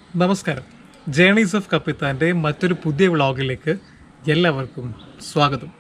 നമസ്കാരം journeys of കപ്പിത്താൻ്റെ മറ്റൊരു പുതിയ വ്ളോഗിലേക്ക് എല്ലാവർക്കും സ്വാഗതം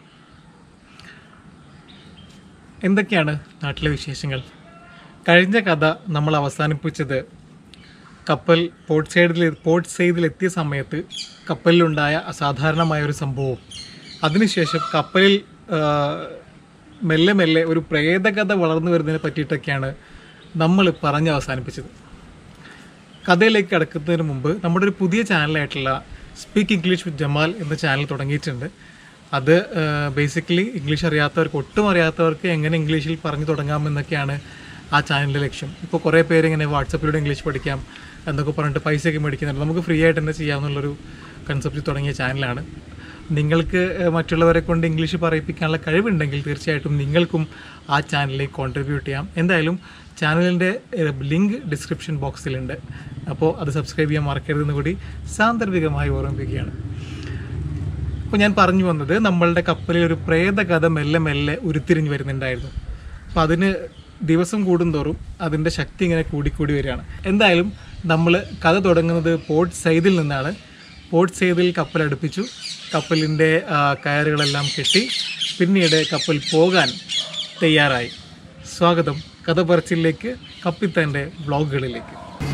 എന്തൊക്കെയാണ് നാട്ടിലെ വിശേഷങ്ങൾ കഴിഞ്ഞ കഥ നമ്മൾ അവസാനിപ്പിച്ചത് കപ്പൽ പോർട്ട് സൈഡിൽ പോർട്ട് സൈഡിലെത്തിയ സമയത്ത് കപ്പലിലുണ്ടായ അസാധാരണമായ ഒരു സംഭവവും അതിനുശേഷം കപ്പലിൽ ആ, മെല്ലെ മെല്ലെ ഒരു പ്രേതകഥ വളർന്നു വരുന്നതിനെ പറ്റിയിട്ടൊക്കെയാണ് നമ്മൾ പറഞ്ഞ് അവസാനിപ്പിച്ചത് കഥയിലേക്ക് കടക്കുന്നതിന് മുമ്പ് നമ്മുടെ ഒരു പുതിയ ചാനലായിട്ടുള്ള സ്പീക്ക് ഇംഗ്ലീഷ് വിത്ത് ജമാൽ എന്ന ചാനൽ തുടങ്ങിയിട്ടുണ്ട് അത് ബേസിക്കലി ഇംഗ്ലീഷ് അറിയാത്തവർക്ക് ഒട്ടും അറിയാത്തവർക്ക് എങ്ങനെ ഇംഗ്ലീഷിൽ പറഞ്ഞു തുടങ്ങാമെന്നൊക്കെയാണ് ആ ചാനലിൻ്റെ ലക്ഷ്യം ഇപ്പോൾ കുറേ പേര് ഇങ്ങനെ വാട്സപ്പിലൂടെ ഇംഗ്ലീഷ് പഠിക്കാം എന്നൊക്കെ പറഞ്ഞിട്ട് പൈസയൊക്കെ മേടിക്കുന്നുണ്ട് നമുക്ക് ഫ്രീ ആയിട്ട് തന്നെ ചെയ്യാമെന്നുള്ളൊരു കൺസെപ്റ്റ് തുടങ്ങിയ ചാനലാണ് നിങ്ങൾക്ക് ഏഹ്, മറ്റുള്ളവരെ കൊണ്ട് ഇംഗ്ലീഷ് പറയിപ്പിക്കാനുള്ള കഴിവുണ്ടെങ്കിൽ തീർച്ചയായിട്ടും നിങ്ങൾക്കും ആ ചാനലിലേക്ക് കോൺട്രിബ്യൂട്ട് ചെയ്യാം എന്തായാലും ചാനലിൻ്റെ ലിങ്ക് ഡിസ്ക്രിപ്ഷൻ ബോക്സിലുണ്ട് അപ്പോൾ അത് സബ്സ്ക്രൈബ് ചെയ്യാൻ മറക്കരുതെന്ന് കൂടി സാന്ദർഭികമായി ഓർമ്മിപ്പിക്കുകയാണ് അപ്പോൾ ഞാൻ പറഞ്ഞു വന്നത് നമ്മളുടെ കപ്പലിൽ ഒരു പ്രേതകഥ മെല്ലെ മെല്ലെ ഉരുത്തിരിഞ്ഞ് വരുന്നുണ്ടായിരുന്നു അപ്പോൾ അതിന് ദിവസം കൂടുന്തോറും അതിൻ്റെ ശക്തി ഇങ്ങനെ കൂടിക്കൂടി വരികയാണ് എന്തായാലും നമ്മൾ കഥ തുടങ്ങുന്നത് പോർട്ട് സൈദിൽ നിന്നാണ് പോർട്ട് സൈദിൽ കപ്പൽ അടുപ്പിച്ചു കപ്പലിൻ്റെ ആ, കയറുകളെല്ലാം കെട്ടി പിന്നീട് കപ്പൽ പോകാൻ തയ്യാറായി സ്വാഗതം കഥ പറച്ചിലേക്ക് കപ്പിത്താൻ്റെ വ്ളോഗുകളിലേക്ക്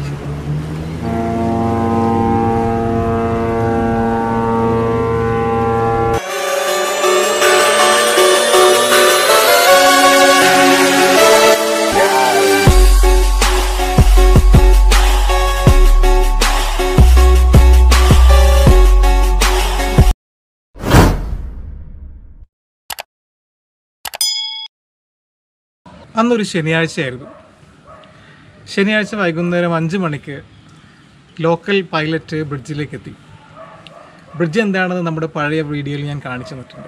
അന്നൊരു ശനിയാഴ്ചയായിരുന്നു ശനിയാഴ്ച വൈകുന്നേരം അഞ്ച് മണിക്ക് ലോക്കൽ പൈലറ്റ് ബ്രിഡ്ജിലേക്ക് എത്തി ബ്രിഡ്ജ് എന്താണെന്ന് നമ്മുടെ പഴയ വീഡിയോയിൽ ഞാൻ കാണിച്ചു തന്നിട്ടുണ്ട്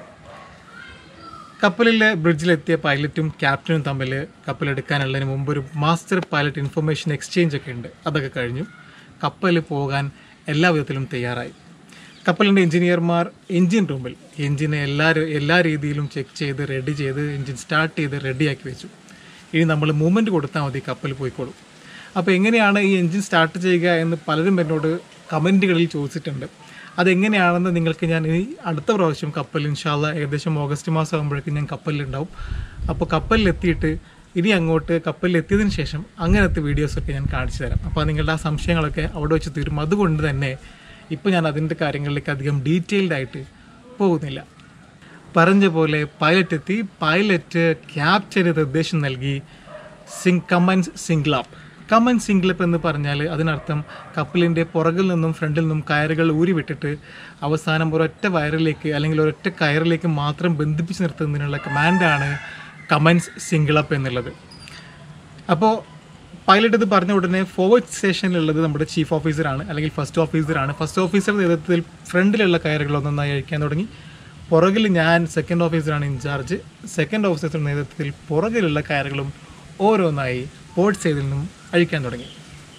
കപ്പലിൽ ബ്രിഡ്ജിലെത്തിയ പൈലറ്റും ക്യാപ്റ്റനും തമ്മിൽ കപ്പലെടുക്കാനുള്ളതിന് മുമ്പ് ഒരു മാസ്റ്റർ പൈലറ്റ് ഇൻഫർമേഷൻ എക്സ്ചേഞ്ച് ഒക്കെ ഉണ്ട് അതൊക്കെ കഴിഞ്ഞു കപ്പൽ പോകാൻ എല്ലാ വിധത്തിലും തയ്യാറായി കപ്പലിൻ്റെ എഞ്ചിനീയർമാർ എഞ്ചിൻ റൂമിൽ എഞ്ചിനെ എല്ലാ എല്ലാ രീതിയിലും ചെക്ക് ചെയ്ത് റെഡി ചെയ്ത് എഞ്ചിൻ സ്റ്റാർട്ട് ചെയ്ത് റെഡിയാക്കി വെച്ചു ഇനി നമ്മൾ മൂവ്മെൻറ്റ് കൊടുത്താൽ മതി കപ്പൽ പോയിക്കോളും അപ്പോൾ എങ്ങനെയാണ് ഈ എഞ്ചിൻ സ്റ്റാർട്ട് ചെയ്യുക എന്ന് പലരും എന്നോട് കമൻറ്റുകളിൽ ചോദിച്ചിട്ടുണ്ട് അതെങ്ങനെയാണെന്ന് നിങ്ങൾക്ക് ഞാൻ ഇനി അടുത്ത പ്രാവശ്യം കപ്പൽ ഇൻഷാല്ല ഏകദേശം ഓഗസ്റ്റ് മാസം ആകുമ്പോഴേക്കും ഞാൻ കപ്പലിലുണ്ടാവും അപ്പോൾ കപ്പലിലെത്തിയിട്ട് ഇനി അങ്ങോട്ട് കപ്പലിലെത്തിയതിന് ശേഷം അങ്ങനത്തെ വീഡിയോസൊക്കെ ഞാൻ കാണിച്ചു തരാം അപ്പോൾ നിങ്ങളുടെ ആ സംശയങ്ങളൊക്കെ അവിടെ വെച്ച് തീരും അതുകൊണ്ട് തന്നെ ഇപ്പോൾ ഞാൻ അതിൻ്റെ കാര്യങ്ങളിലേക്ക് അധികം ഡീറ്റെയിൽഡ് ആയിട്ട് പോകുന്നില്ല പറഞ്ഞ പോലെ പൈലറ്റ് എത്തി പൈലറ്റ് ക്യാപ്റ്റന് നിർദ്ദേശം നൽകി സിംഗ് കമൻസ് സിംഗ്ലാപ്പ് കമൻ സിംഗ്ലപ്പ് എന്ന് പറഞ്ഞാൽ അതിനർത്ഥം കപ്പലിൻ്റെ പുറകിൽ നിന്നും ഫ്രണ്ടിൽ നിന്നും കയറുകൾ ഊരിവിട്ടിട്ട് അവസാനം ഒരൊറ്റ വയറിലേക്ക് അല്ലെങ്കിൽ ഒരൊറ്റ കയറിലേക്ക് മാത്രം ബന്ധിപ്പിച്ച് നിർത്തുന്നതിനുള്ള കമാൻഡാണ് കമൻസ് സിംഗ്ലപ്പ് എന്നുള്ളത് അപ്പോൾ പൈലറ്റ് ഇത് പറഞ്ഞ ഉടനെ ഫോർവേഡ് സ്റ്റേഷനിലുള്ളത് നമ്മുടെ ചീഫ് ഓഫീസറാണ് അല്ലെങ്കിൽ ഫസ്റ്റ് ഓഫീസറാണ് ഫസ്റ്റ് ഓഫീസറുടെ നേതൃത്വത്തിൽ ഫ്രണ്ടിലുള്ള കയറുകൾ ഒന്നൊന്നായി അഴിക്കാൻ തുടങ്ങി പുറകിൽ ഞാൻ സെക്കൻഡ് ഓഫീസറാണ് ഇൻചാർജ് സെക്കൻഡ് ഓഫീസറുടെ നേതൃത്വത്തിൽ പുറകിലുള്ള കയറുകളും ഓരോന്നായി പോർട്ട് സൈഡിൽ നിന്നും അഴിക്കാൻ തുടങ്ങി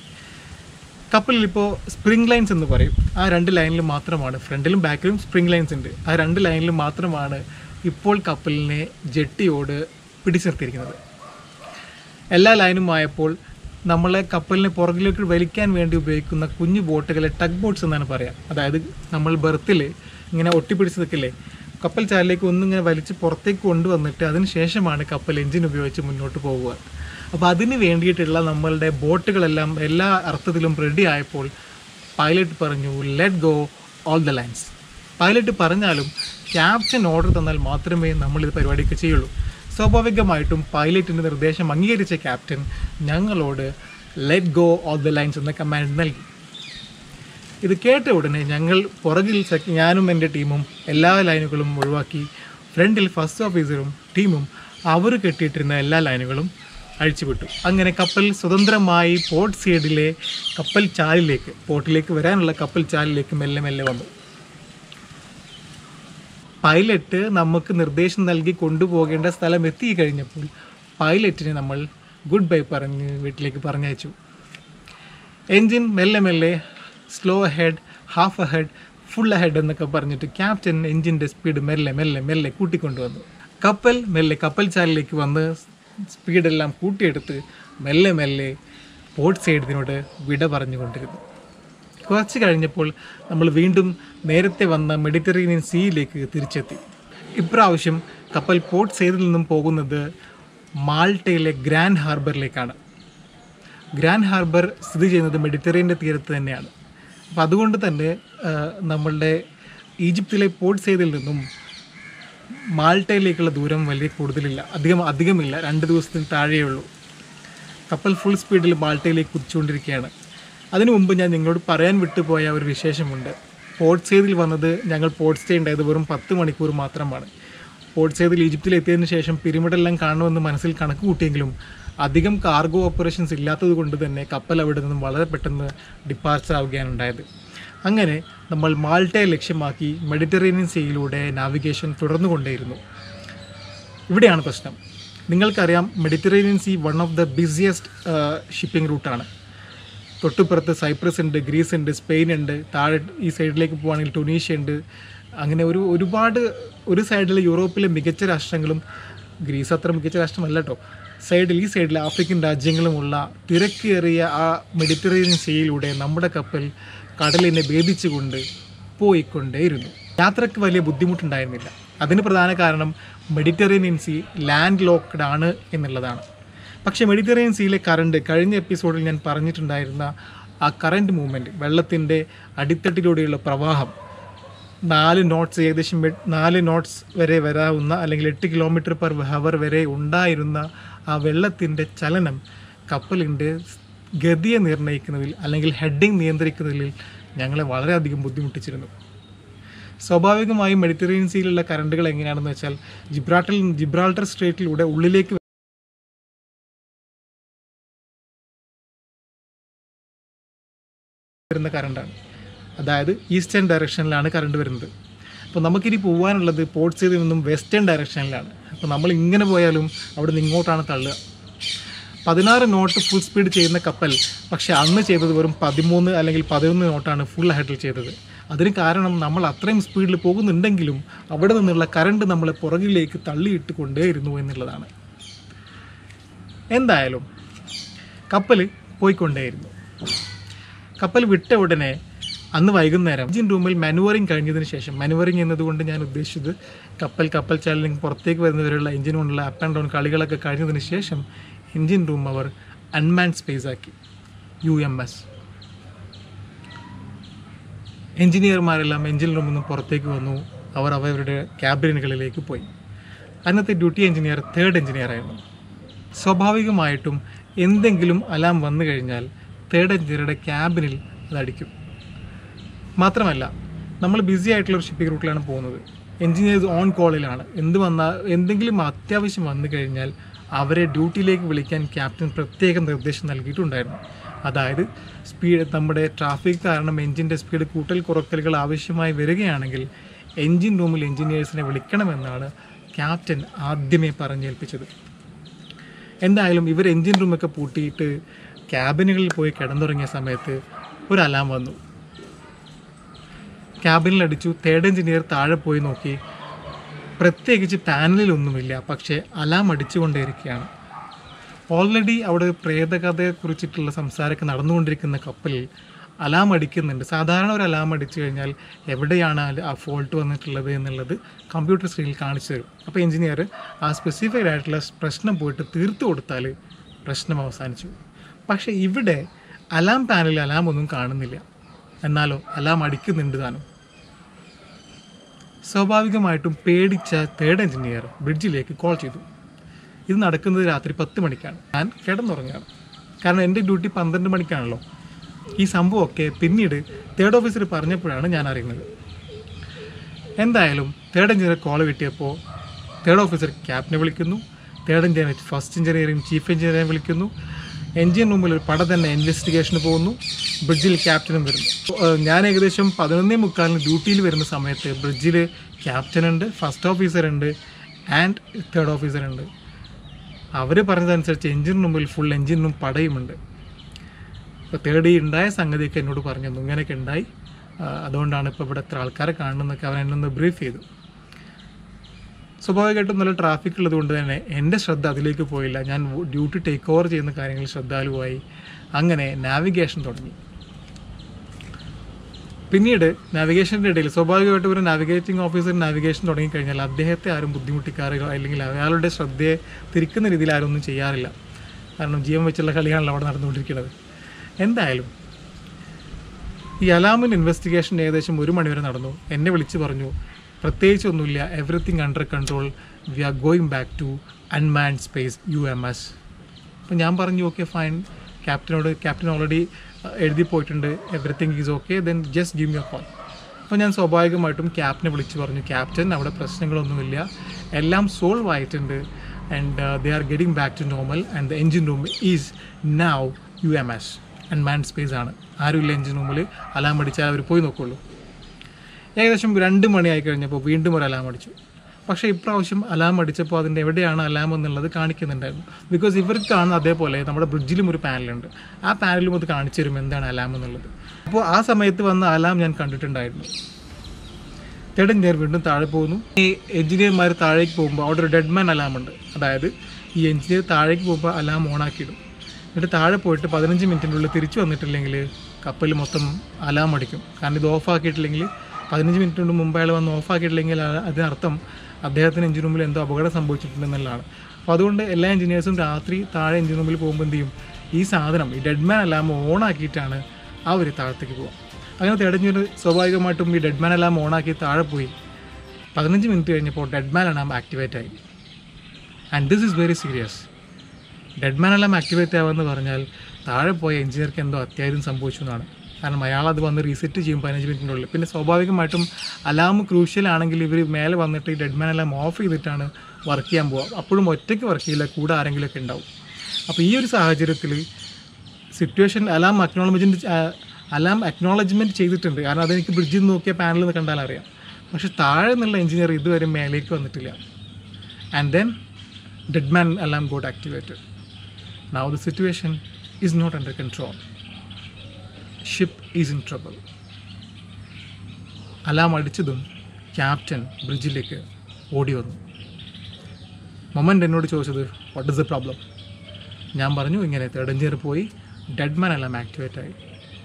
കപ്പലിൽ ഇപ്പോൾ സ്പ്രിംഗ് ലൈൻസ് എന്ന് പറയും ആ രണ്ട് ലൈനിൽ മാത്രമാണ് ഫ്രണ്ടിലും ബാക്കിലും സ്പ്രിംഗ് ലൈൻസ് ഉണ്ട് ആ രണ്ട് ലൈനിൽ മാത്രമാണ് ഇപ്പോൾ കപ്പലിനെ ജെട്ടിയോട് പിടിച്ചു നിർത്തിയിരിക്കുന്നത് എല്ലാ ലൈനും ആയപ്പോൾ നമ്മളെ കപ്പലിനെ പുറകിലേക്ക് വലിക്കാൻ വേണ്ടി ഉപയോഗിക്കുന്ന കുഞ്ഞു ബോട്ടുകളെ ടഗ് ബോട്ട്സ് എന്നാണ് പറയാം അതായത് നമ്മൾ ബർത്തിൽ ഇങ്ങനെ ഒട്ടിപ്പിടിച്ച് നിൽക്കില്ലേ കപ്പൽ ചാലിലേക്ക് ഒന്നിങ്ങനെ വലിച്ച് പുറത്തേക്ക് കൊണ്ടുവന്നിട്ട് അതിന് ശേഷമാണ് കപ്പൽ എഞ്ചിൻ ഉപയോഗിച്ച് മുന്നോട്ട് പോകുക അപ്പോൾ അതിന് വേണ്ടിയിട്ടുള്ള നമ്മളുടെ ബോട്ടുകളെല്ലാം എല്ലാ അർത്ഥത്തിലും റെഡി ആയപ്പോൾ പൈലറ്റ് പറഞ്ഞു let go all the lines pilot പറഞ്ഞാലും ക്യാപ്റ്റൻ ഓർഡർ തന്നാൽ മാത്രമേ നമ്മൾ ഇത് പരിപാടിയൊക്കെ ചെയ്യുള്ളൂ സ്വാഭാവികമായിട്ടും പൈലറ്റിൻ്റെ നിർദ്ദേശം അംഗീകരിച്ച ക്യാപ്റ്റൻ ഞങ്ങളോട് let go all the lines എന്ന കമാൻഡ് നൽകി ഇത് കേട്ട ഉടനെ ഞങ്ങൾ പുറകിൽ സെ- ഞാനും എൻ്റെ ടീമും എല്ലാ ലൈനുകളും ഒഴിവാക്കി ഫ്രണ്ടിൽ ഫസ്റ്റ് ഓഫീസറും ടീമും അവർ കെട്ടിയിട്ടിരുന്ന എല്ലാ ലൈനുകളും അഴിച്ചുവിട്ടു അങ്ങനെ കപ്പൽ സ്വതന്ത്രമായി പോർട്ട് സൈഡിലെ കപ്പൽ ചാലിലേക്ക് പോർട്ടിലേക്ക് വരാനുള്ള കപ്പൽ ചാലിലേക്ക് മെല്ലെ മെല്ലെ വന്നു പൈലറ്റ് നമുക്ക് നിർദ്ദേശം നൽകി കൊണ്ടുപോകേണ്ട സ്ഥലം എത്തി കഴിഞ്ഞപ്പോൾ പൈലറ്റിനെ നമ്മൾ ഗുഡ് ബൈ പറഞ്ഞ് വീട്ടിലേക്ക് പറഞ്ഞയച്ചു എൻജിൻ മെല്ലെ മെല്ലെ slow ahead half ahead full ahead എന്നൊക്കെ പറഞ്ഞിട്ട് ക്യാപ്റ്റൻ എൻജിൻ്റെ സ്പീഡ് മെല്ലെ മെല്ലെ മെല്ലെ കൂട്ടിക്കൊണ്ടുവന്നു കപ്പൽ മെല്ലെ കപ്പൽ ചാലിലേക്ക് വന്ന് സ്പീഡെല്ലാം കൂട്ടിയെടുത്ത് മെല്ലെ മെല്ലെ പോർട്ട് സൈഡിനോട് വിട പറഞ്ഞുകൊണ്ടിരുന്നു കുറച്ച് കഴിഞ്ഞപ്പോൾ നമ്മൾ വീണ്ടും നേരത്തെ വന്ന മെഡിറ്ററേനിയൻ സീയിലേക്ക് തിരിച്ചെത്തി ഇപ്രാവശ്യം കപ്പൽ പോർട്ട് സൈഡിൽ നിന്നും പോകുന്നത് മാൾട്ടയിലെ ഗ്രാൻഡ് ഹാർബറിലേക്കാണ് ഗ്രാൻഡ് ഹാർബർ സ്ഥിതി ചെയ്യുന്നത് മെഡിറ്ററേനിയൻ തീരത്ത് തന്നെയാണ് അപ്പോൾ അതുകൊണ്ട് തന്നെ ആ, നമ്മളുടെ ഈജിപ്തിലെ പോർട്ട് സൈഡിൽ നിന്നും മാൾട്ടയിലേക്കുള്ള ദൂരം വലിയ കൂടുതലില്ല അധികം അധികമില്ല രണ്ട് ദിവസത്തിന് താഴെയേ ഉള്ളൂ കപ്പൽ ഫുൾ സ്പീഡിൽ മാൾട്ടയിലേക്ക് കുതിച്ചുകൊണ്ടിരിക്കുകയാണ് അതിനു മുമ്പ് ഞാൻ നിങ്ങളോട് പറയാൻ വിട്ടുപോയ ഒരു വിശേഷമുണ്ട് പോർട്ട് സൈഡിൽ വന്നത് ഞങ്ങൾ പോർട്ട് സ്റ്റേ ഉണ്ടായത് വെറും പത്ത് മണിക്കൂർ മാത്രമാണ് പോർട്ട് സൈഡിൽ ഈജിപ്തിൽ എത്തിയതിനു ശേഷം പിരിമിഡെല്ലാം കാണുമെന്ന് മനസ്സിൽ കണക്ക് കൂട്ടിയെങ്കിലും അധികം കാർഗോ ഓപ്പറേഷൻസ് ഇല്ലാത്തത് കൊണ്ട് തന്നെ കപ്പൽ അവിടെ നിന്നും വളരെ പെട്ടെന്ന് ഡിപ്പാർച്ചർ ആവുകയാണ് ഉണ്ടായത് അങ്ങനെ നമ്മൾ മാൾട്ടയെ ലക്ഷ്യമാക്കി മെഡിറ്ററേനിയൻ സീയിലൂടെ നാവിഗേഷൻ തുടർന്നുകൊണ്ടേയിരുന്നു ഇവിടെയാണ് പ്രശ്നം നിങ്ങൾക്കറിയാം Mediterranean Sea one of the busiest shipping റൂട്ടാണ് തൊട്ടുപുറത്ത് സൈപ്രസ് ഉണ്ട് ഗ്രീസ് ഉണ്ട് സ്പെയിൻ ഉണ്ട് താഴെ ഈ സൈഡിലേക്ക് പോവുകയാണെങ്കിൽ ടുണീഷ്യ ഉണ്ട് അങ്ങനെ ഒരു ഒരുപാട് ഒരു സൈഡിൽ യൂറോപ്പിലെ മികച്ച രാഷ്ട്രങ്ങളും ഗ്രീസ് അത്ര മികച്ച രാഷ്ട്രമല്ല കേട്ടോ സൈഡിൽ ഈ സൈഡിൽ ആഫ്രിക്കൻ രാജ്യങ്ങളുമുള്ള തിരക്കേറിയ ആ മെഡിറ്ററേനിയൻ സീയിലൂടെ നമ്മുടെ കപ്പൽ കടലിനെ ഭേദിച്ചുകൊണ്ട് പോയിക്കൊണ്ടേയിരുന്നു യാത്രയ്ക്ക് വലിയ ബുദ്ധിമുട്ടുണ്ടായിരുന്നില്ല അതിന് പ്രധാന കാരണം മെഡിറ്ററേനിയൻ സീ ലാൻഡ് ലോക്ക്ഡ് ആണ് എന്നുള്ളതാണ് പക്ഷേ മെഡിറ്ററേനിയൻ സീയിലെ കറണ്ട് കഴിഞ്ഞ എപ്പിസോഡിൽ ഞാൻ പറഞ്ഞിട്ടുണ്ടായിരുന്ന ആ കറണ്ട് മൂവ്മെൻറ്റ് വെള്ളത്തിൻ്റെ അടിത്തട്ടിലൂടെയുള്ള പ്രവാഹം നാല് നോട്ട്സ് ഏകദേശം എട്ട്- നാല് നോട്ട്സ് വരെ വരാവുന്ന അല്ലെങ്കിൽ എട്ട് കിലോമീറ്റർ പെർ ഹവർ വരെ ഉണ്ടായിരുന്ന ആ വെള്ളത്തിൻ്റെ ചലനം കപ്പലിൻ്റെ ഗതിയെ നിർണ്ണയിക്കുന്നതിൽ അല്ലെങ്കിൽ ഹെഡിങ് നിയന്ത്രിക്കുന്നതിൽ ഞങ്ങളെ വളരെയധികം ബുദ്ധിമുട്ടിച്ചിരുന്നു സ്വാഭാവികമായും മെഡിറ്ററേനിയൻ സീയിലുള്ള കറണ്ടുകൾ എങ്ങനെയാണെന്ന് വെച്ചാൽ ജിബ്രാൾട്ടറിൽ ജിബ്രാൾട്ടർ സ്ട്രേറ്റിലൂടെ ഉള്ളിലേക്ക് വരുന്ന കറണ്ടാണ് അതായത് ഈസ്റ്റേൺ ഡയറക്ഷനിലാണ് കറണ്ട് വരുന്നത് അപ്പോൾ നമുക്കിനി പോകാനുള്ളത് പോർട്ട് സൈഡിൽ നിന്നും വെസ്റ്റേൺ ഡയറക്ഷനിലാണ് അപ്പോൾ നമ്മൾ ഇങ്ങനെ പോയാലും അവിടെ നിന്ന് ഇങ്ങോട്ടാണ് തള്ളുക പതിനാറ് നോട്ട് ഫുൾ സ്പീഡ് ചെയ്യുന്ന കപ്പൽ പക്ഷേ അന്ന് ചെയ്തത് വെറും പതിമൂന്ന് അല്ലെങ്കിൽ പതിനൊന്ന് നോട്ടാണ് ഫുൾ ഹെഡിൽ ചെയ്തത് അതിന് കാരണം നമ്മൾ അത്രയും സ്പീഡിൽ പോകുന്നുണ്ടെങ്കിലും അവിടെ നിന്നുള്ള കറണ്ട് നമ്മളെ പുറകിലേക്ക് തള്ളിയിട്ട് കൊണ്ടേയിരുന്നു എന്നുള്ളതാണ് എന്തായാലും കപ്പൽ പോയിക്കൊണ്ടേയിരുന്നു കപ്പൽ വിട്ട ഉടനെ അന്ന് വൈകുന്നേരം എഞ്ചിൻ റൂമിൽ മാനുവറിങ് കഴിഞ്ഞതിന് ശേഷം മാനുവറിങ് എന്നതുകൊണ്ട് ഞാൻ ഉദ്ദേശിച്ചത് കപ്പൽ കപ്പൽ ചാനലിംഗ് പുറത്തേക്ക് വരുന്നവരുള്ള എഞ്ചിൻ കൊണ്ടുള്ള അപ്പ് ആൻഡ് ഡൗൺ കളികളൊക്കെ കഴിഞ്ഞതിന് ശേഷം എഞ്ചിൻ റൂം അവർ അൺമാൻ സ്പേസ് ആക്കി യു എം എസ് എഞ്ചിനീയർമാരെല്ലാം എഞ്ചിൻ റൂമിൽ നിന്ന് പുറത്തേക്ക് വന്നു അവർ അവരുടെ ക്യാബിനുകളിലേക്ക് പോയി അന്നത്തെ ഡ്യൂട്ടി എഞ്ചിനീയർ തേർഡ് എഞ്ചിനീയർ ആയിരുന്നു സ്വാഭാവികമായിട്ടും എന്തെങ്കിലും അലാം വന്നു കഴിഞ്ഞാൽ തേർഡ് എഞ്ചിനീയറുടെ ക്യാബിനിൽ അതടിക്കും മാത്രമല്ല നമ്മൾ ബിസി ആയിട്ടുള്ള ഒരു ഷിപ്പിംഗ് റൂട്ടിലാണ് പോകുന്നത് എഞ്ചിനീയേഴ്സ് ഓൺ കോളിലാണ് എന്ത് വന്നാൽ എന്തെങ്കിലും അത്യാവശ്യം വന്നു കഴിഞ്ഞാൽ അവരെ ഡ്യൂട്ടിയിലേക്ക് വിളിക്കാൻ ക്യാപ്റ്റൻ പ്രത്യേകം നിർദ്ദേശം നൽകിയിട്ടുണ്ടായിരുന്നു അതായത് സ്പീഡ് നമ്മുടെ ട്രാഫിക് കാരണം എഞ്ചിൻ്റെ സ്പീഡ് കൂട്ടൽ കുറക്കലുകൾ ആവശ്യമായി വരികയാണെങ്കിൽ എഞ്ചിൻ റൂമിൽ എഞ്ചിനീയേഴ്സിനെ വിളിക്കണമെന്നാണ് ക്യാപ്റ്റൻ ആദ്യമേ പറഞ്ഞേൽപ്പിച്ചത് എന്തായാലും ഇവർ എൻജിൻ റൂമൊക്കെ പൂട്ടിയിട്ട് ക്യാബിനുകളിൽ പോയി കിടന്നുറങ്ങിയ സമയത്ത് ഒരു അലാം വന്നു ക്യാബിനിൽ അടിച്ചു തേർഡ് എഞ്ചിനീയർ താഴെ പോയി നോക്കി പ്രത്യേകിച്ച് പാനലിലൊന്നുമില്ല പക്ഷേ അലാം അടിച്ചുകൊണ്ടേയിരിക്കുകയാണ് ഓൾറെഡി അവിടെ പ്രേതകഥയെക്കുറിച്ചിട്ടുള്ള സംസാരമൊക്കെ നടന്നുകൊണ്ടിരിക്കുന്ന കപ്പലിൽ അലാം അടിക്കുന്നുണ്ട് സാധാരണ ഒരു അലാം അടിച്ചു കഴിഞ്ഞാൽ എവിടെയാണ് ആ- ആ ഫോൾട്ട് വന്നിട്ടുള്ളത് എന്നുള്ളത് കമ്പ്യൂട്ടർ സ്ക്രീനിൽ കാണിച്ചു തരും അപ്പോൾ എഞ്ചിനീയർ ആ സ്പെസിഫൈഡ് ആയിട്ടുള്ള പ്രശ്നം പോയിട്ട് തീർത്തു കൊടുത്താൽ പ്രശ്നം അവസാനിച്ചു പക്ഷേ ഇവിടെ അലാം പാനലിൽ അലാം ഒന്നും കാണുന്നില്ല എന്നാലോ അലാം അടിക്കുന്നുണ്ട് താനും സ്വാഭാവികമായിട്ടും പേടിച്ച തേർഡ് എഞ്ചിനീയർ ബ്രിഡ്ജിലേക്ക് കോൾ ചെയ്തു ഇത് നടക്കുന്നത് രാത്രി പത്ത് മണിക്കാണ് ഞാൻ കിടന്നുറങ്ങുകയാണ് കാരണം എൻ്റെ ഡ്യൂട്ടി പന്ത്രണ്ട് മണിക്കാണല്ലോ ഈ സംഭവമൊക്കെ പിന്നീട് തേർഡ് ഓഫീസർ പറഞ്ഞപ്പോഴാണ് ഞാൻ അറിയുന്നത് എന്തായാലും തേർഡ് എഞ്ചിനീയർ കോൾ കിട്ടിയപ്പോൾ തേർഡ് ഓഫീസർ ക്യാപ്റ്റനെ വിളിക്കുന്നു third engineer first engineering chief എഞ്ചിനീയറെ വിളിക്കുന്നു എഞ്ചിൻ റൂമിൽ ഒരു പട തന്നെ ഇൻവെസ്റ്റിഗേഷന് പോകുന്നു ബ്രിഡ്ജിൽ ക്യാപ്റ്റനും വരുന്നു ഏഹ് ഞാൻ ഏകദേശം പതിനൊന്നേ മുക്കാലിന് ഡ്യൂട്ടിയിൽ വരുന്ന സമയത്ത് ബ്രിഡ്ജിൽ ക്യാപ്റ്റൻ ഉണ്ട് ഫസ്റ്റ് ഓഫീസർ ഉണ്ട് ആൻഡ് തേർഡ് ഓഫീസർ ഉണ്ട് അവർ പറഞ്ഞതനുസരിച്ച് എഞ്ചിൻ റൂമിൽ ഫുൾ എഞ്ചിൻ റൂം പടയുമുണ്ട് ഇപ്പോൾ തേർഡ് ഈ ഉണ്ടായ സംഗതിയൊക്കെ എന്നോട് പറഞ്ഞു തന്നു ഇങ്ങനെയൊക്കെ ഉണ്ടായി ആ, അതുകൊണ്ടാണ് ഇപ്പോൾ ഇവിടെ എത്ര ആൾക്കാരെ കാണുന്നതൊക്കെ അവൻ എന്നെ ഒന്ന് ബ്രീഫ് ചെയ്തു സ്വാഭാവികമായിട്ടും നല്ല ട്രാഫിക് ഉള്ളത് കൊണ്ട് തന്നെ എൻ്റെ ശ്രദ്ധ അതിലേക്ക് പോയില്ല ഞാൻ ഡ്യൂട്ടി ടേക്ക് ഓവർ ചെയ്യുന്ന കാര്യങ്ങൾ ശ്രദ്ധാലുവായി അങ്ങനെ നാവിഗേഷൻ തുടങ്ങി പിന്നീട് നാവിഗേഷൻ്റെ ഇടയിൽ സ്വാഭാവികമായിട്ടും ഒരു നാവിഗേറ്റിംഗ് ഓഫീസർ നാവിഗേഷൻ തുടങ്ങിക്കഴിഞ്ഞാൽ അദ്ദേഹത്തെ ആരും ബുദ്ധിമുട്ടിക്കാറില്ല അല്ലെങ്കിൽ അയാളുടെ ശ്രദ്ധയെ തിരിക്കുന്ന രീതിയിൽ ആരും ഒന്നും ചെയ്യാറില്ല കാരണം ജീവൻ വെച്ചുള്ള കളിയാണല്ലോ അവിടെ നടന്നുകൊണ്ടിരിക്കുന്നത് എന്തായാലും ഈ അലാമിൻ ഇൻവെസ്റ്റിഗേഷൻ ഏകദേശം ഒരു മണിവരെ നടന്നു എന്നെ വിളിച്ച് പറഞ്ഞു പ്രത്യേകിച്ചൊന്നുമില്ല everything under control we are going back to unmanned space U M S അപ്പം ഞാൻ പറഞ്ഞു ഓക്കെ ഫൈൻ ക്യാപ്റ്റനോട് ക്യാപ്റ്റൻ ഓൾറെഡി എഴുതി പോയിട്ടുണ്ട് everything is okay then just give you call അപ്പോൾ ഞാൻ സ്വാഭാവികമായിട്ടും ക്യാപ്റ്റനെ വിളിച്ച് പറഞ്ഞു ക്യാപ്റ്റൻ അവിടെ പ്രശ്നങ്ങളൊന്നുമില്ല എല്ലാം സോൾവ് ആയിട്ടുണ്ട് and they are getting back to normal and the engine room is now U M S unmanned space ആണ് ആരുമില്ല എൻജിൻ റൂമിൽ അലാം അടിച്ചാൽ അവർ പോയി നോക്കുള്ളൂ ഏകദേശം രണ്ട് മണിയായി കഴിഞ്ഞപ്പോൾ വീണ്ടും ഒരു അലാം അടിച്ചു പക്ഷേ ഇപ്രാവശ്യം അലാം അടിച്ചപ്പോൾ അതിൻ്റെ എവിടെയാണ് അലാം എന്നുള്ളത് കാണിക്കുന്നുണ്ടായിരുന്നു ബിക്കോസ് ഇവർക്ക് കാണുന്ന അതേപോലെ നമ്മുടെ ബ്രിഡ്ജിലും ഒരു പാനലുണ്ട് ആ പാനലും അത് കാണിച്ചു തരും എന്താണ് അലാം എന്നുള്ളത് അപ്പോൾ ആ സമയത്ത് വന്ന അലാം ഞാൻ കണ്ടിട്ടുണ്ടായിരുന്നു തേർഡ് എഞ്ചിനീയർ വീണ്ടും താഴെ പോകുന്നു ഈ എഞ്ചിനീയർമാർ താഴേക്ക് പോകുമ്പോൾ അവിടെ ഒരു ഡെഡ് മാൻ അലാം ഉണ്ട് അതായത് ഈ എഞ്ചിനീയർ താഴേക്ക് പോകുമ്പോൾ അലാം ഓണാക്കിയിടും എന്നിട്ട് താഴെ പോയിട്ട് പതിനഞ്ച് മിനിറ്റിൻ്റെ ഉള്ളിൽ തിരിച്ചു വന്നിട്ടില്ലെങ്കിൽ കപ്പൽ മൊത്തം അലാം അടിക്കും കാരണം ഇത് ഓഫ് ആക്കിയിട്ടില്ലെങ്കിൽ പതിനഞ്ച് മിനിറ്റ് കൊണ്ട് മുമ്പ് അയാൾ വന്ന് ഓഫ് ആക്കിയിട്ടില്ലെങ്കിൽ ആ- അതിനർത്ഥം അദ്ദേഹത്തിന് എഞ്ചിൻ റൂമിൽ എന്തോ അപകടം സംഭവിച്ചിട്ടുണ്ടെന്നുള്ളതാണ് അപ്പോൾ അതുകൊണ്ട് എല്ലാ എഞ്ചിനീയേഴ്സും രാത്രി താഴെ എഞ്ചിൻ റൂമിൽ പോകുമ്പോൾ എന്ത് ചെയ്യും ഈ സാധനം ഈ ഡെഡ് മാൻ അലാം ഓൺ ആക്കിയിട്ടാണ് അവർ താഴത്തേക്ക് പോകുക അങ്ങനെ തേടഞ്ഞൊരു സ്വാഭാവികമായിട്ടും ഈ ഡെഡ് മാൻ അലാം ഓൺ ആക്കി താഴെ പോയി പതിനഞ്ച് മിനിറ്റ് കഴിഞ്ഞപ്പോൾ ഡെഡ് മാൻ അലാം ആക്ടിവേറ്റ് ആയി and this is very serious dead man എല്ലാം ആക്ടിവേറ്റ് ആവുമെന്ന് പറഞ്ഞാൽ താഴെ പോയ എഞ്ചിനീയർക്ക് എന്തോ അത്യാവശ്യം സംഭവിച്ചു എന്നാണ് കാരണം അയാൾ അത് വന്ന് റീസെറ്റ് ചെയ്യും പതിനഞ്ച് മിനിറ്റിൻ്റെ ഉള്ളിൽ പിന്നെ സ്വാഭാവികമായിട്ടും അലാം ക്രൂഷ്യൽ ആണെങ്കിൽ ഇവർ മേലെ വന്നിട്ട് ഈ ഡെഡ് മാൻ എല്ലാം ഓഫ് ചെയ്തിട്ടാണ് വർക്ക് ചെയ്യാൻ പോവുക അപ്പോഴും ഒറ്റയ്ക്ക് വർക്ക് ചെയ്യില്ല കൂടെ ആരെങ്കിലുമൊക്കെ ഉണ്ടാവും അപ്പോൾ ഈ ഒരു സാഹചര്യത്തിൽ situation alarm acknowledgement alarm acknowledgement ചെയ്തിട്ടുണ്ട് കാരണം അതെനിക്ക് ബ്രിഡ്ജിൽ നിന്ന് നോക്കിയ പാനലിൽ നിന്ന് കണ്ടാൽ അറിയാം പക്ഷേ താഴെ നിന്നുള്ള എഞ്ചിനീയർ ഇതുവരെ മേലേക്ക് വന്നിട്ടില്ല and then dead man alarm got activated. Now the situation is not under control. Ship is in trouble. Alarm അടിച്ചതും ക്യാപ്റ്റൻ ബ്രിഡ്ജിലേക്ക് ഓടി വന്നു മൊമെൻ്റ് എന്നോട് ചോദിച്ചത് വാട്ട് ഇസ് ദ പ്രോബ്ലം ഞാൻ പറഞ്ഞു ഇങ്ങനെ തേർഡ് എഞ്ചിയർ പോയി ഡെഡ് മാൻ എല്ലാം ആക്ടിവേറ്റ് ആയി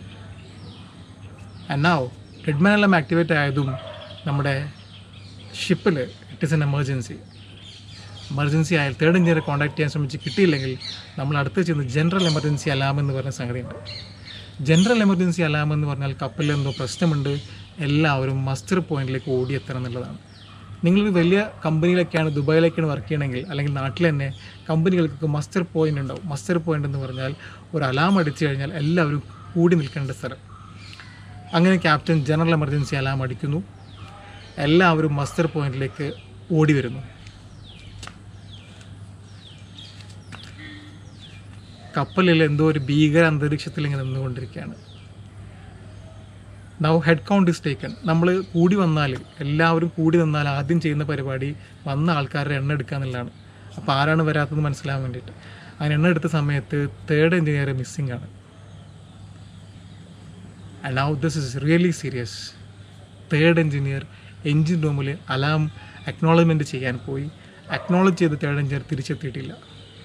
എന്നാവ് ഡെഡ് മാൻ എല്ലാം ആക്ടിവേറ്റ് ആയതും നമ്മുടെ ഷിപ്പിൽ it is an emergency emergency ആയാൽ തേർഡ് എഞ്ചിനീയറെ കോൺടാക്ട് ചെയ്യാൻ ശ്രമിച്ച് കിട്ടിയില്ലെങ്കിൽ നമ്മൾ അടുത്ത് ചെന്ന് ജനറൽ എമർജൻസി അലാം എന്ന് പറഞ്ഞ സംഗതിയുണ്ട് ജനറൽ എമർജൻസി അലാം എന്ന് പറഞ്ഞാൽ കപ്പലിൽ എന്തോ പ്രശ്നമുണ്ട് എല്ലാവരും മസ്റ്റർ പോയിന്റിലേക്ക് ഓടിയെത്തണം എന്നുള്ളതാണ് നിങ്ങൾ വലിയ കമ്പനിയിലൊക്കെയാണ് ദുബായിലൊക്കെയാണ് വർക്ക് ചെയ്യണമെങ്കിൽ അല്ലെങ്കിൽ നാട്ടിൽ തന്നെ കമ്പനികൾക്കൊക്കെ മസ്റ്റർ പോയിന്റ് ഉണ്ടാവും മസ്റ്റർ പോയിന്റ് എന്ന് പറഞ്ഞാൽ ഒരു അലാം അടിച്ചു കഴിഞ്ഞാൽ എല്ലാവരും കൂടി നിൽക്കേണ്ട സ്ഥലം അങ്ങനെ ക്യാപ്റ്റൻ ജനറൽ എമർജൻസി അലാം അടിക്കുന്നു എല്ലാവരും മസ്റ്റർ പോയിന്റിലേക്ക് ഓടി വരുന്നു കപ്പലിൽ എന്തോ ഒരു ഭീകര അന്തരീക്ഷത്തിൽ ഇങ്ങനെ നിന്നുകൊണ്ടിരിക്കുകയാണ് now head count is taken നമ്മൾ കൂടി വന്നാൽ എല്ലാവരും കൂടി നിന്നാൽ ആദ്യം ചെയ്യുന്ന പരിപാടി വന്ന ആൾക്കാരുടെ എണ്ണ എടുക്കുക എന്നുള്ളതാണ് അപ്പോൾ ആരാണ് വരാത്തത് മനസ്സിലാകാൻ വേണ്ടിയിട്ട് അങ്ങനെ എണ്ണ എടുത്ത സമയത്ത് തേർഡ് എഞ്ചിനീയർ മിസ്സിംഗ് ആണ് and now this is really serious third engineer engine റൂമിൽ അലാം അക്നോളജ്മെൻറ്റ് ചെയ്യാൻ പോയി അക്നോളജ് ചെയ്ത് തേർഡ് എഞ്ചിനീയർ തിരിച്ചെത്തിയിട്ടില്ല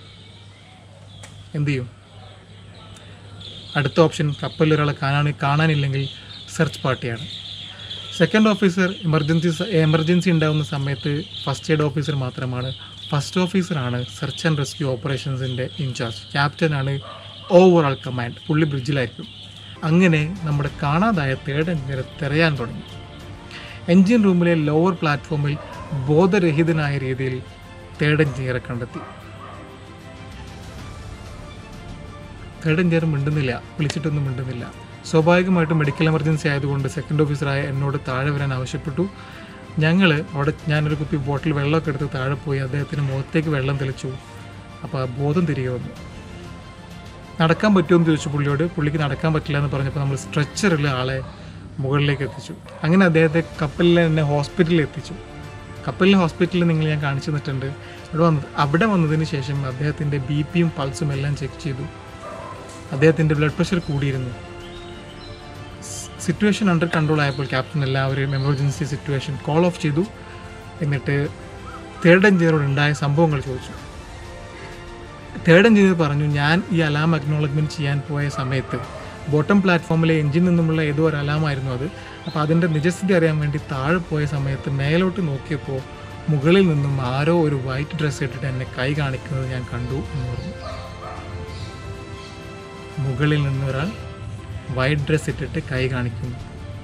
എന്ത് ചെയ്യും അടുത്ത ഓപ്ഷൻ കപ്പലിൽ ഒരാളെ കാണാൻ കാണാനില്ലെങ്കിൽ സെർച്ച് പാർട്ടിയാണ് സെക്കൻഡ് ഓഫീസർ എമർജൻസി എമർജൻസി ഉണ്ടാകുന്ന സമയത്ത് ഫസ്റ്റ് എയ്ഡ് ഓഫീസർ മാത്രമാണ് ഫസ്റ്റ് ഓഫീസറാണ് സെർച്ച് ആൻഡ് റെസ്ക്യൂ ഓപ്പറേഷൻസിൻ്റെ ഇൻചാർജ് ക്യാപ്റ്റനാണ് ഓവറോൾ കമാൻഡ് പുള്ളി ബ്രിഡ്ജിലായിരിക്കും അങ്ങനെ നമ്മുടെ കാണാതായ തേർഡ് എഞ്ചിനീയർ തിരയാൻ തുടങ്ങി എഞ്ചിൻ റൂമിലെ ലോവർ പ്ലാറ്റ്ഫോമിൽ ബോധരഹിതനായ രീതിയിൽ തേർഡ് എഞ്ചിനീയറെ കണ്ടെത്തി തേർഡ് എഞ്ചിനീയർ മിണ്ടുന്നില്ല വിളിച്ചിട്ടൊന്നും മിണ്ടുന്നില്ല സ്വാഭാവികമായിട്ടും മെഡിക്കൽ എമർജൻസി ആയതുകൊണ്ട് സെക്കൻഡ് ഓഫീസറായ എന്നോട് താഴെ വരാൻ ആവശ്യപ്പെട്ടു ഞങ്ങൾ അവിടെ ഞാനൊരു കുപ്പി ബോട്ടിൽ വെള്ളമൊക്കെ എടുത്ത് താഴെ പോയി അദ്ദേഹത്തിന് മുഖത്തേക്ക് വെള്ളം തെളിച്ചു അപ്പോൾ ആ ബോധം തിരികെ വന്നു നടക്കാൻ പറ്റുമോ എന്ന് ചോദിച്ചു പുള്ളിയോട് പുള്ളിക്ക് നടക്കാൻ പറ്റില്ല എന്ന് പറഞ്ഞപ്പോൾ നമ്മൾ സ്ട്രെച്ചറിൽ ആളെ മുകളിലേക്ക് എത്തിച്ചു അങ്ങനെ അദ്ദേഹത്തെ കപ്പലിൽ തന്നെ ഹോസ്പിറ്റലിൽ എത്തിച്ചു കപ്പലിലെ ഹോസ്പിറ്റലിൽ നിങ്ങൾ ഞാൻ കാണിച്ചു തന്നിട്ടുണ്ട് അവിടെ വന്നത് അവിടെ വന്നതിന് ശേഷം അദ്ദേഹത്തിൻ്റെ ബി പിയും പൾസും എല്ലാം ചെക്ക് ചെയ്തു അദ്ദേഹത്തിൻ്റെ ബ്ലഡ് പ്രഷർ കൂടിയിരുന്നു സിറ്റുവേഷൻ അണ്ടർ കൺട്രോൾ ആയപ്പോൾ ക്യാപ്റ്റൻ എല്ലാവരെയും എമർജൻസി സിറ്റുവേഷൻ കോൾ ഓഫ് ചെയ്തു എന്നിട്ട് തേർഡ് എഞ്ചിനീയറോട് ഉണ്ടായ സംഭവങ്ങൾ ചോദിച്ചു തേർഡ് എഞ്ചിനീയർ പറഞ്ഞു ഞാൻ ഈ അലാം അക്നോളജ്മെൻറ്റ് ചെയ്യാൻ പോയ സമയത്ത് ബോട്ടം പ്ലാറ്റ്ഫോമിലെ എഞ്ചിൻ നിന്നുമുള്ള ഏതോ ഒരു അലാമായിരുന്നു അത് അപ്പോൾ അതിൻ്റെ നിജസ്ഥിതി അറിയാൻ വേണ്ടി താഴെ പോയ സമയത്ത് മേലോട്ട് നോക്കിയപ്പോൾ മുകളിൽ നിന്നും ആരോ ഒരു വൈറ്റ് ഡ്രസ്സ് ഇട്ടിട്ട് എന്നെ കൈ കാണിക്കുന്നത് ഞാൻ കണ്ടു എന്ന് പറഞ്ഞു മുകളിൽ നിന്നൊരാൾ വൈറ്റ് ഡ്രസ്സ് ഇട്ടിട്ട് കൈ കാണിക്കുന്നു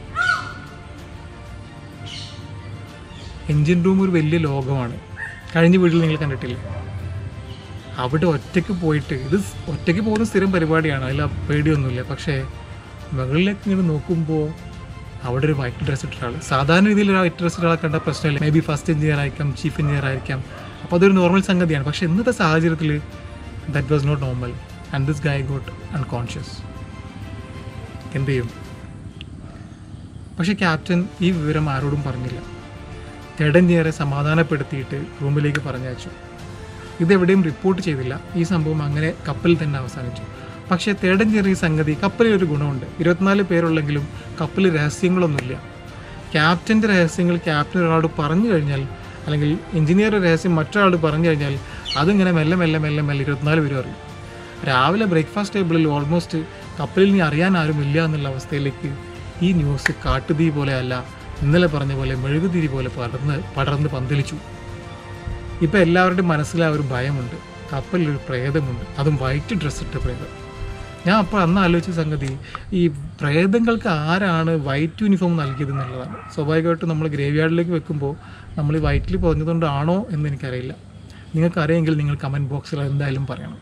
എഞ്ചിൻ റൂം ഒരു വലിയ ലോകമാണ് കഴിഞ്ഞ വീട്ടിൽ നിങ്ങൾ കണ്ടിട്ടില്ലേ അവിടെ ഒറ്റയ്ക്ക് പോയിട്ട് ഇത് സ് ഒറ്റയ്ക്ക് പോകുന്ന സ്ഥിരം പരിപാടിയാണ് അതിൽ പേടിയൊന്നുമില്ല പക്ഷേ മുകളിലേക്ക് ഇങ്ങനെ നോക്കുമ്പോൾ അവിടെ ഒരു വൈറ്റ് ഡ്രസ്സ് ഇട്ട ആൾ സാധാരണ രീതിയിൽ ഒരു വൈറ്റ് ഡ്രസ്സ് ഒരാളെ കണ്ട പ്രശ്നമില്ല മേ ബി ഫസ്റ്റ് എഞ്ചിനീയർ ആയിരിക്കാം ചീഫ് എഞ്ചിനീയർ ആയിരിക്കാം അപ്പോൾ അതൊരു നോർമൽ സംഗതിയാണ് പക്ഷേ ഇന്നത്തെ സാഹചര്യത്തിൽ that was not normal and this guy got unconscious എന്ത് ചെയ്യും പക്ഷേ ക്യാപ്റ്റൻ ഈ വിവരം ആരോടും പറഞ്ഞില്ല തേർഡ് എഞ്ചിനീയറെ സമാധാനപ്പെടുത്തിയിട്ട് റൂമിലേക്ക് പറഞ്ഞയച്ചു ഇതെവിടെയും റിപ്പോർട്ട് ചെയ്തില്ല ഈ സംഭവം അങ്ങനെ കപ്പലിൽ തന്നെ അവസാനിച്ചു പക്ഷേ തേർഡ് എഞ്ചിനീയർ ഈ സംഗതി കപ്പലിൽ ഒരു ഗുണമുണ്ട് ഇരുപത്തിനാല് പേരുള്ളെങ്കിലും കപ്പലിൽ രഹസ്യങ്ങളൊന്നുമില്ല ക്യാപ്റ്റൻ്റെ രഹസ്യങ്ങൾ ക്യാപ്റ്റൻ ഒരാളോട് പറഞ്ഞു കഴിഞ്ഞാൽ അല്ലെങ്കിൽ എഞ്ചിനീയറുടെ രഹസ്യം മറ്റൊരാളോട് പറഞ്ഞു കഴിഞ്ഞാൽ അതിങ്ങനെ മെല്ലെ മെല്ലെ മെല്ലെ മെല്ലെ ഇരുപത്തിനാല് പേരും അറിയും രാവിലെ ബ്രേക്ക്ഫാസ്റ്റ് ടേബിളിൽ ഓൾമോസ്റ്റ് കപ്പലിൽ നീ അറിയാൻ ആരും ഇല്ല എന്നുള്ള അവസ്ഥയിലേക്ക് ഈ ന്യൂസ് കാട്ടുതീ പോലെ അല്ല ഇന്നലെ പറഞ്ഞ പോലെ മെഴുകുതിരി പോലെ പടർന്ന് പടർന്ന് പന്തലിച്ചു ഇപ്പം എല്ലാവരുടെയും മനസ്സിൽ ആ ഒരു ഭയമുണ്ട് കപ്പലിൽ ഒരു പ്രേതമുണ്ട് അതും വൈറ്റ് ഡ്രസ്സ് ഇട്ട പ്രേതം ഞാൻ അപ്പോൾ അന്ന് ആലോചിച്ച സംഗതി ഈ പ്രേതങ്ങൾക്ക് ആരാണ് വൈറ്റ് യൂണിഫോം നൽകിയത് എന്നുള്ളതാണ് സ്വാഭാവികമായിട്ടും നമ്മൾ ഗ്രേവ് യാർഡിലേക്ക് വെക്കുമ്പോൾ നമ്മൾ ഈ വൈറ്റിൽ പറഞ്ഞതുകൊണ്ടാണോ എന്ന് എനിക്കറിയില്ല നിങ്ങൾക്കറിയെങ്കിൽ നിങ്ങൾ കമൻറ്റ് ബോക്സിൽ എന്തായാലും പറയണം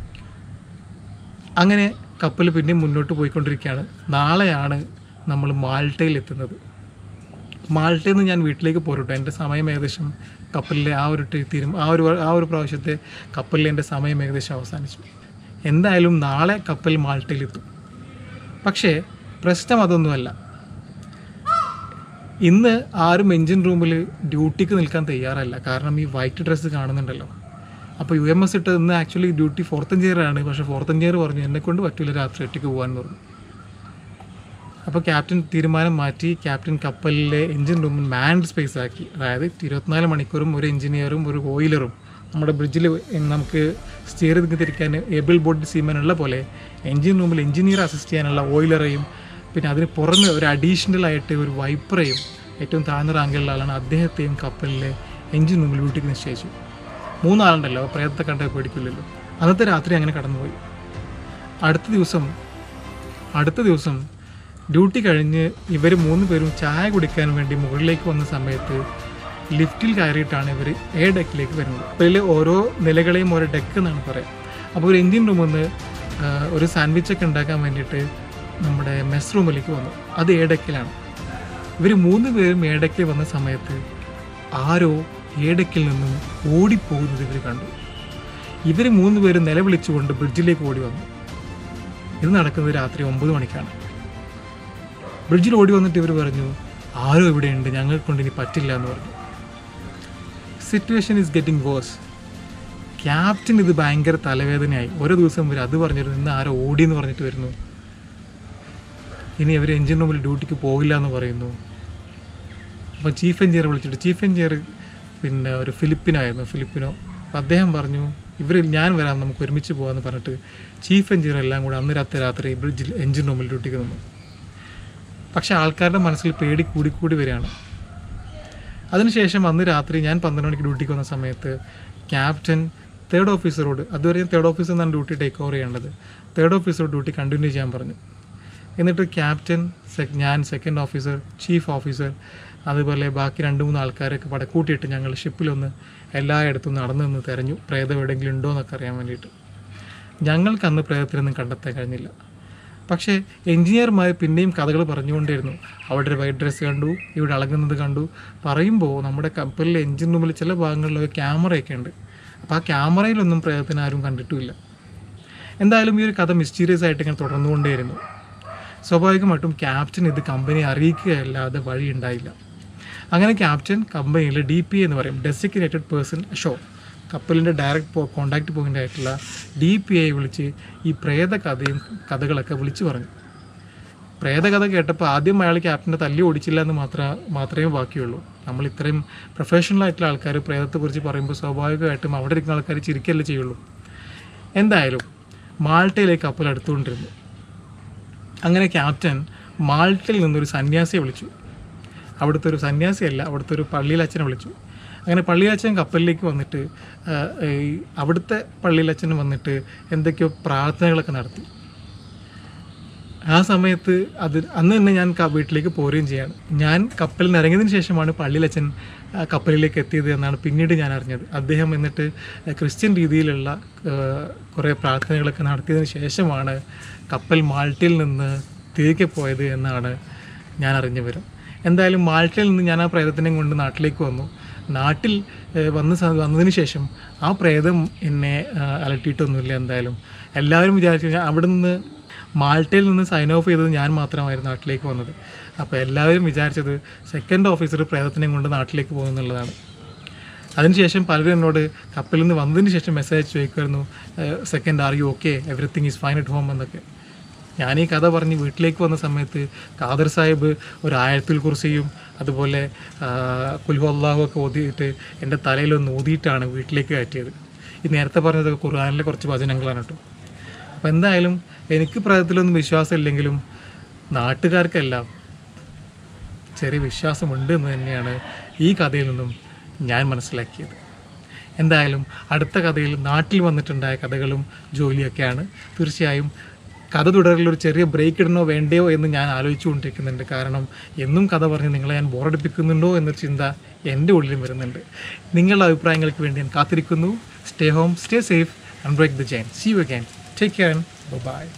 അങ്ങനെ കപ്പൽ പിന്നെയും മുന്നോട്ട് പോയിക്കൊണ്ടിരിക്കുകയാണ് നാളെയാണ് നമ്മൾ മാൾട്ടയിൽ എത്തുന്നത് മാൾട്ടയിൽ നിന്ന് ഞാൻ വീട്ടിലേക്ക് പോരട്ടെ എൻ്റെ സമയം ഏകദേശം കപ്പലിലെ ആ ഒരു ടി- തീരും ആ ഒരു ആ ഒരു പ്രാവശ്യത്തെ കപ്പലിലെ എൻ്റെ സമയം ഏകദേശം അവസാനിച്ചു എന്തായാലും നാളെ കപ്പൽ മാൾട്ടയിലെത്തും പക്ഷേ പ്രശ്നം അതൊന്നുമല്ല ഇന്ന് ആരും എൻജിൻ റൂമിൽ ഡ്യൂട്ടിക്ക് നിൽക്കാൻ തയ്യാറല്ല കാരണം ഈ വൈറ്റ് ഡ്രസ്സ് കാണുന്നുണ്ടല്ലോ അപ്പോൾ യു എം എസ് ഇട്ട് ഇന്ന് ആക്ച്വലി ഡ്യൂട്ടി ഫോർത്ത് എഞ്ചിയർ ആണ് പക്ഷേ ഫോർത്ത് എഞ്ചിയർ പറഞ്ഞു എന്നെ കൊണ്ട് പറ്റില്ല രാത്രി ഒറ്റയ്ക്ക് പോകാമെന്ന് പറഞ്ഞു അപ്പോൾ ക്യാപ്റ്റൻ തീരുമാനം മാറ്റി ക്യാപ്റ്റൻ കപ്പലിലെ എഞ്ചിൻ റൂമിൽ മാൻഡ് സ്പേസ് ആക്കി അതായത് ഇരുപത്തിനാല് മണിക്കൂറും ഒരു എഞ്ചിനീയറും ഒരു ഓയിലറും നമ്മുടെ ബ്രിഡ്ജിൽ നമുക്ക് സ്റ്റിയർ തിരിക്കാൻ ഏബിൾ ബോർഡ് സീമൻ ഉള്ള പോലെ എഞ്ചിൻ റൂമിൽ എഞ്ചിനീയർ അസിസ്റ്റ് ചെയ്യാനുള്ള ഓയിലറേയും പിന്നെ അതിന് പുറമെ ഒരു അഡീഷണൽ ആയിട്ട് ഒരു വൈപ്പറേയും ഏറ്റവും താഴ്ന്ന റാങ്കിലുള്ള ആളാണ് അദ്ദേഹത്തെയും കപ്പലിലെ എഞ്ചിൻ റൂമിൽ ഡ്യൂട്ടിക്ക് നിശ്ചയിച്ചു മൂന്നാളുണ്ടല്ലോ പ്രേതത്തെ കണ്ട പേടിക്കില്ലല്ലോ അന്നത്തെ രാത്രി അങ്ങനെ കടന്നുപോയി അടുത്ത ദിവസം അടുത്ത ദിവസം ഡ്യൂട്ടി കഴിഞ്ഞ് ഇവർ മൂന്ന് പേരും ചായ കുടിക്കാൻ വേണ്ടി മുകളിലേക്ക് വന്ന സമയത്ത് ലിഫ്റ്റിൽ കയറിയിട്ടാണ് ഇവർ എ ഡെക്കിലേക്ക് വരുന്നത് അതിൽ ഓരോ നിലകളെയും ഓരോ ഡെക്ക് എന്നാണ് പറയാം അപ്പോൾ ഒരു എഞ്ചിൻ റൂമിൽ നിന്ന് ആ, ഒരു സാൻഡ്വിച്ചൊക്കെ ഉണ്ടാക്കാൻ വേണ്ടിയിട്ട് നമ്മുടെ മെസ് റൂമിലേക്ക് വന്നു അത് എ ഡെക്കിലാണ് ഇവർ മൂന്ന് പേരും എ ഡെക്കിൽ വന്ന സമയത്ത് ആരോ എ ഡെക്കിൽ നിന്നും ഓടിപ്പോകുന്നത് ഇവർ കണ്ടു ഇവർ മൂന്ന് പേരും നിലവിളിച്ചുകൊണ്ട് ബ്രിഡ്ജിലേക്ക് ഓടി വന്നു ഇത് നടക്കുന്നത് രാത്രി ഒമ്പത് മണിക്കാണ് ബ്രിഡ്ജിൽ ഓടി വന്നിട്ട് ഇവർ പറഞ്ഞു ആരോ ഇവിടെയുണ്ട് ഞങ്ങളെ കൊണ്ട് ഇനി പറ്റില്ല എന്ന് പറഞ്ഞു situation is getting worse captain ഇത് ഭയങ്കര തലവേദനയായി ഓരോ ദിവസം ഇവർ അത് പറഞ്ഞിരുന്നു ഇന്ന് ആരോ ഓടി എന്ന് പറഞ്ഞിട്ട് വരുന്നു ഇനി അവർ എഞ്ചിൻ റൂമിൽ ഡ്യൂട്ടിക്ക് പോകില്ല എന്ന് പറയുന്നു അപ്പോൾ ചീഫ് എഞ്ചിനീയർ വിളിച്ചിട്ട് ചീഫ് എഞ്ചിനീയർ പിന്നെ ഒരു ഫിലിപ്പിനായിരുന്നു ഫിലിപ്പിനോ അപ്പോൾ അദ്ദേഹം പറഞ്ഞു ഇവർ ഞാൻ വരാം നമുക്ക് ഒരുമിച്ച് പോകാമെന്ന് പറഞ്ഞിട്ട് ചീഫ് എഞ്ചിനീയർ എല്ലാം കൂടെ അന്ന് രാത്രി രാത്രി ബ്രിഡ്ജിൽ എഞ്ചിൻ റൂമിൽ ഡ്യൂട്ടിക്ക് നിന്നു പക്ഷെ ആൾക്കാരുടെ മനസ്സിൽ പേടി കൂടിക്കൂടി വരികയാണ് അതിനുശേഷം അന്ന് രാത്രി ഞാൻ പന്ത്രണ്ട് മണിക്ക് ഡ്യൂട്ടിക്ക് വന്ന സമയത്ത് ക്യാപ്റ്റൻ തേർഡ് ഓഫീസറോട് അതുവരെ തേർഡ് ഓഫീസർ എന്നാണ് ഡ്യൂട്ടി ടേക്ക് ഓവർ ചെയ്യേണ്ടത് തേർഡ് ഓഫീസറോട് ഡ്യൂട്ടി കണ്ടിന്യൂ ചെയ്യാൻ പറഞ്ഞു എന്നിട്ട് ക്യാപ്റ്റൻ സെ- ഞാൻ സെക്കൻഡ് ഓഫീസർ ചീഫ് ഓഫീസർ അതുപോലെ ബാക്കി രണ്ട് മൂന്ന് ആൾക്കാരൊക്കെ പട കൂട്ടിയിട്ട് ഞങ്ങൾ ഷിപ്പിലൊന്ന് എല്ലായിടത്തും നടന്നു നിന്ന് തിരഞ്ഞു പ്രേതം എവിടെയെങ്കിലും ഉണ്ടോ എന്നൊക്കെ അറിയാൻ വേണ്ടിയിട്ട് ഞങ്ങൾക്ക് അന്ന് പ്രേതത്തിനൊന്നും കണ്ടെത്താൻ കഴിഞ്ഞില്ല പക്ഷേ എഞ്ചിനീയർമാർ പിന്നെയും കഥകൾ പറഞ്ഞുകൊണ്ടിരുന്നു അവിടെ ഒരു വൈറ്റ് ഡ്രസ്സ് കണ്ടു ഇവിടെ അളകുന്നത് കണ്ടു പറയുമ്പോൾ നമ്മുടെ കപ്പലിലെ എഞ്ചിൻ റൂമിൽ ചില ഭാഗങ്ങളിലൊക്കെ ക്യാമറയൊക്കെ ഉണ്ട് അപ്പോൾ ആ ക്യാമറയിലൊന്നും പ്രേതത്തിന് ആരും കണ്ടിട്ടുമില്ല എന്തായാലും ഈ ഒരു കഥ മിസ്റ്റീരിയസ് ആയിട്ട് ഇങ്ങനെ തുടർന്നുകൊണ്ടേയിരുന്നു സ്വാഭാവികമായിട്ടും ക്യാപ്റ്റൻ ഇത് കമ്പനിയെ അറിയിക്കുകയല്ലാതെ വഴി ഉണ്ടായില്ല അങ്ങനെ ക്യാപ്റ്റൻ കമ്പനിയിൽ ഡി പി എന്ന് പറയും ഡെസിഗ്നേറ്റഡ് പേഴ്സൺ ഷോ കപ്പലിൻ്റെ ഡയറക്റ്റ് കോണ്ടാക്ട് പോയിൻ്റ് ആയിട്ടുള്ള ഡി പി ഐ വിളിച്ച് ഈ പ്രേത കഥയും കഥകളൊക്കെ വിളിച്ചു പറഞ്ഞു പ്രേതകഥ കേട്ടപ്പോൾ ആദ്യം അയാൾ ക്യാപ്റ്റനെ തല്ലി ഓടിച്ചില്ല എന്ന് മാത്ര മാത്രമേ ബാക്കിയുള്ളൂ നമ്മൾ ഇത്രയും പ്രൊഫഷണൽ ആയിട്ടുള്ള ആൾക്കാർ പ്രേതത്തെക്കുറിച്ച് പറയുമ്പോൾ സ്വാഭാവികമായിട്ടും അവിടെ ഇരിക്കുന്ന ആൾക്കാർ ചിരിക്കല്ലേ ചെയ്യുള്ളൂ എന്തായാലും മാൾട്ടയിലേക്ക് കപ്പൽ അടുത്തുകൊണ്ടിരുന്നു അങ്ങനെ ക്യാപ്റ്റൻ മാൾട്ടിൽ നിന്നൊരു സന്യാസിയെ വിളിച്ചു അവിടുത്തെ ഒരു സന്യാസിയല്ല അവിടുത്തെ ഒരു പള്ളിയിലച്ഛനെ വിളിച്ചു അങ്ങനെ പള്ളിയിലച്ഛൻ കപ്പലിലേക്ക് വന്നിട്ട് ആ, ഈ അവിടുത്തെ പള്ളിയിലച്ഛൻ വന്നിട്ട് എന്തൊക്കെയോ പ്രാർത്ഥനകളൊക്കെ നടത്തി ആ സമയത്ത് അത് അന്ന് തന്നെ ഞാൻ ക- വീട്ടിലേക്ക് പോരുകയും ചെയ്യാണ് ഞാൻ കപ്പലിൽ നിന്ന് ഇറങ്ങിയതിന് ശേഷമാണ് പള്ളിയിലച്ഛൻ ആ, കപ്പലിലേക്ക് എത്തിയത് എന്നാണ് പിന്നീട് ഞാൻ അറിഞ്ഞത് അദ്ദേഹം എന്നിട്ട് ക്രിസ്ത്യൻ രീതിയിലുള്ള ആ, കുറേ പ്രാർത്ഥനകളൊക്കെ നടത്തിയതിന് ശേഷമാണ് കപ്പൽ മാൾട്ടയിൽ നിന്ന് തിരികെ പോയത് എന്നാണ് ഞാൻ അറിഞ്ഞു വരും എന്തായാലും മാൾട്ടയിൽ നിന്ന് ഞാൻ ആ പ്രേതത്തിനെയും കൊണ്ട് നാട്ടിലേക്ക് വന്നു നാട്ടിൽ ഏഹ്, വന്ന് സ- വന്നതിന് ശേഷം ആ പ്രേതം എന്നെ ആ, അലട്ടിയിട്ടൊന്നുമില്ല എന്തായാലും എല്ലാവരും വിചാരിച്ചു ഞാൻ അവിടെ നിന്ന് മാൾട്ടയിൽ നിന്ന് സൈൻ ഓഫ് ചെയ്തത് ഞാൻ മാത്രമായിരുന്നു നാട്ടിലേക്ക് വന്നത് അപ്പോൾ എല്ലാവരും വിചാരിച്ചത് സെക്കൻഡ് ഓഫീസർ പ്രേതത്തിനെയും കൊണ്ട് നാട്ടിലേക്ക് പോകുന്നുള്ളതാണ് അതിനുശേഷം പലരും എന്നോട് കപ്പലിൽ നിന്ന് വന്നതിന് ശേഷം മെസ്സേജ് ചോദിക്കുമായിരുന്നു second are you okay everything is fine at home എന്നൊക്കെ ഞാൻ ഈ കഥ പറഞ്ഞ് വീട്ടിലേക്ക് വന്ന സമയത്ത് ഖാദർ സാഹിബ് ഒരു ആയത്തിൽ കുറിച്ചയും അതുപോലെ കുൽഹു ഒക്കെ ഓതിയിട്ട് എൻ്റെ തലയിലൊന്ന് ഊതിയിട്ടാണ് വീട്ടിലേക്ക് കയറ്റിയത് ഈ നേരത്തെ പറഞ്ഞതൊക്കെ ഖുർആാനിലെ കുറച്ച് വചനങ്ങളാണ് കേട്ടോ അപ്പോൾ എന്തായാലും എനിക്ക് പ്രയത്തിലൊന്നും വിശ്വാസമില്ലെങ്കിലും നാട്ടുകാർക്കെല്ലാം ചെറിയ വിശ്വാസമുണ്ട് എന്ന് തന്നെയാണ് ഈ കഥയിൽ നിന്നും ഞാൻ മനസ്സിലാക്കിയത് എന്തായാലും അടുത്ത കഥയിൽ നാട്ടിൽ വന്നിട്ടുണ്ടായ കഥകളും ജോലിയൊക്കെയാണ് തീർച്ചയായും കഥ തുടരിൽ ഒരു ചെറിയ ബ്രേക്ക് ഇടണോ വേണ്ടയോ എന്ന് ഞാൻ ആലോചിച്ചുകൊണ്ടിരിക്കുന്നുണ്ട് കാരണം എന്നും കഥ പറഞ്ഞ് നിങ്ങളെ ഞാൻ ബോറടിപ്പിക്കുന്നുണ്ടോ എന്നൊരു ചിന്ത എൻ്റെ ഉള്ളിലും വരുന്നുണ്ട് നിങ്ങളുടെ അഭിപ്രായങ്ങൾക്ക് വേണ്ടി ഞാൻ കാത്തിരിക്കുന്നു stay home stay safe and break the chain see you again take care by